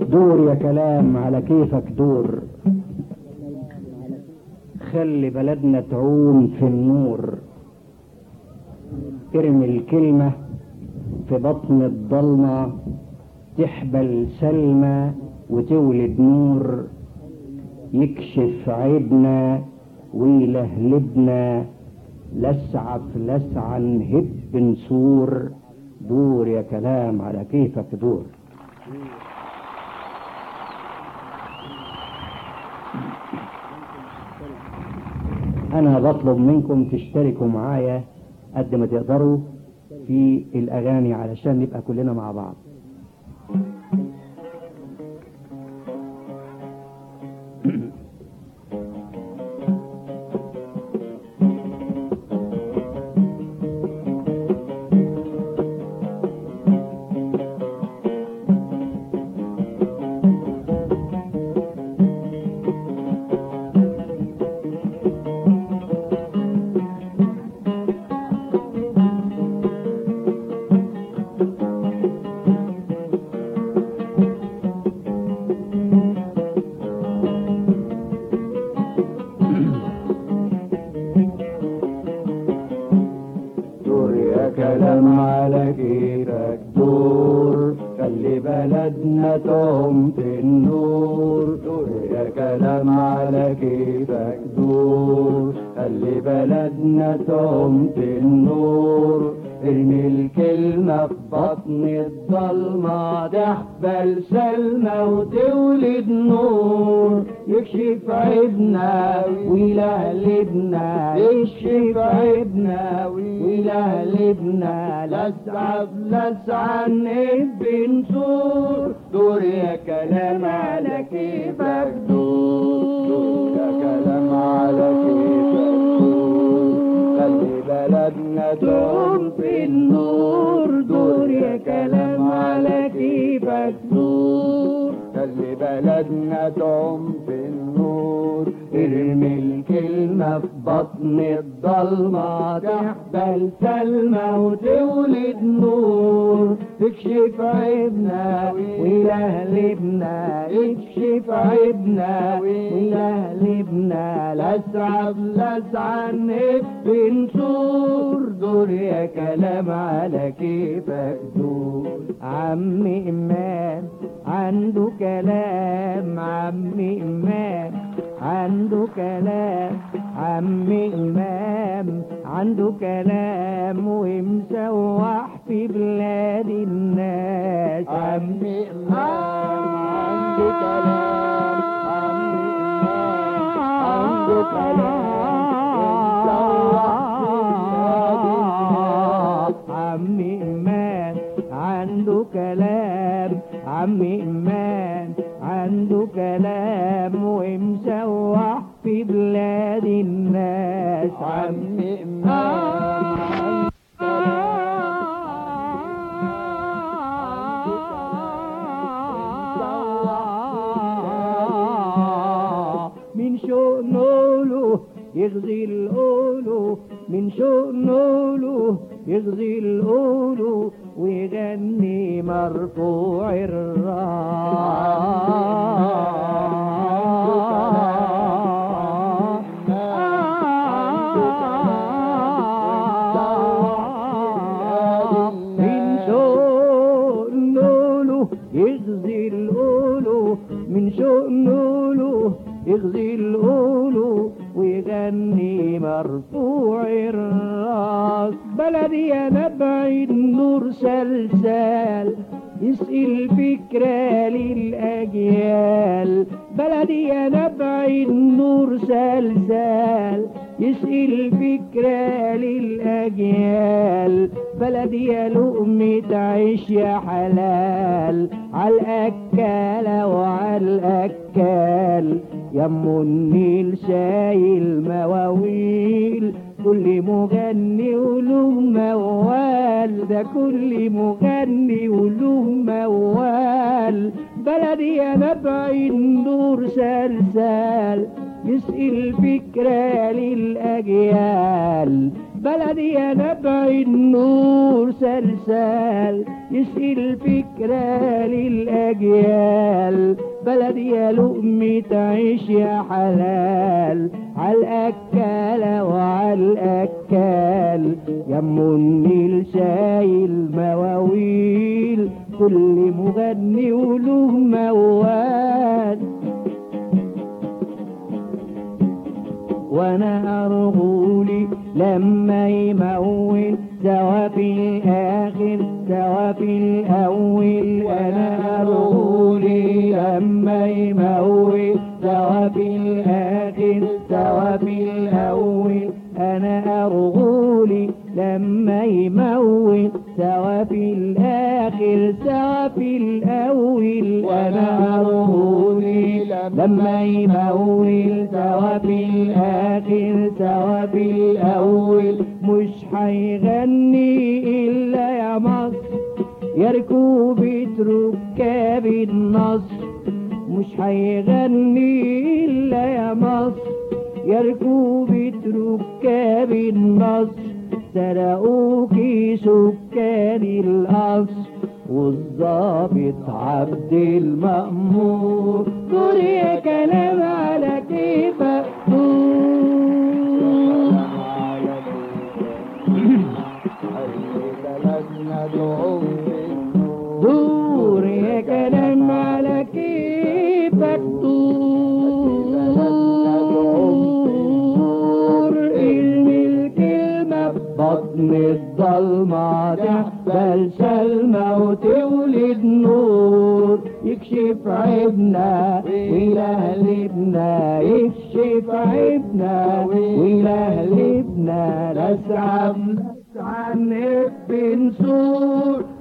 دور يا كلام على كيفك دور خلي بلدنا تعوم في النور ارمي الكلمة في بطن الضلمة تحبل سلمى وتولد نور يكشف عيبنا ويلهلبنا لسعة في لسعة نهب نسور دور يا كلام على كيفك دور انا بطلب منكم تشتركوا معايا قد ما تقدروا في الاغاني علشان نبقى كلنا مع بعض دور يا كلام على كيفك دور خلي بلدنا تعوم في النور دور يا كلام على كيفك دور خلي بلدنا تعوم في النور ارمي الكلمة في بطن الضلمة تحبل سلمى وتولد نور يكشف عيبنا ويلهلبنا يكشف عيبنا ويلهلبنا لسعة بلسعة نهب نسور دور يا كلام على كيفك دور يا كلام على كيفك دور خلي بلدنا تعوم في النور دور يا كلام على كيفك دور خلي بلدنا تعوم في النور ارمي الكلمة في بطن الضلمة تحبل سلمى وتولد نور تكشف عيبنا ويلهلبنا اكشف عيبنا ويلهلبنا لسعة بلسعة نهب نسور دور يا كلام على كيفك دور عم إمام عنده كلام عم إمام عنده كلام عم إمام عنده كلام ومسوح في بلاد الناس عم إمام عنده كلام عم إمام عنده كلام عم إيمان عنده كلام عم إيمان عنده كلام ومسوح في بلاد الناس عم إيمان من شؤنه له يغزي القوله من شؤنه له يغزي القوله ويغني مرفوع الراس من شؤنه له يغزي القوله من شؤنه له يغزي القوله ويغني مرفوع الراس بلدي يا نبع النور سلسال يسقي الفكرة للأجيال بلدي يا نبع النور سلسال يسقي الفكرة للأجيال بلدي يا لقمة عيش يا حلال عالأكالة وعالأكال يم النيل شايل مواويل كل مغني وله موال ده كل مغني وله موال بلدي يا نبع النور سلسال يسقي الفكرة للأجيال بلدي يا نبع النور سلسال يسقي الفكرة للأجيال بلدي يا لقمة عيش يا حلال عالأكالة وعالأكال يم النيل شايل مواويل كل مغني وله موال وانا ارغولي لما يمول سوا في الاخر سوا في الاول انا ارغولي لما يمول سوا في الاخر سوا في الاول انا ارغولي لما يمول سوا في الاخر سوا في الاول انا ارغولي لما يمول سوا في الاخر سوا في الاول مش حيغني الا يا مصر يا ركوبة ركاب النصر مش حيغني الا يا مصر يا ركوبة ركاب النصر سرقوكي سكان القصر والظابط عبد المأمور دور يا كلام على كيفك دور يا كلام على كيفك دور ارمي الكلمة بطن الضلمة تقبل سلمى وتولد نور يكشف عيبنا ويلهلبنا يكشف عيبنا ويلهلبنا نسعى نسعى نحب نسور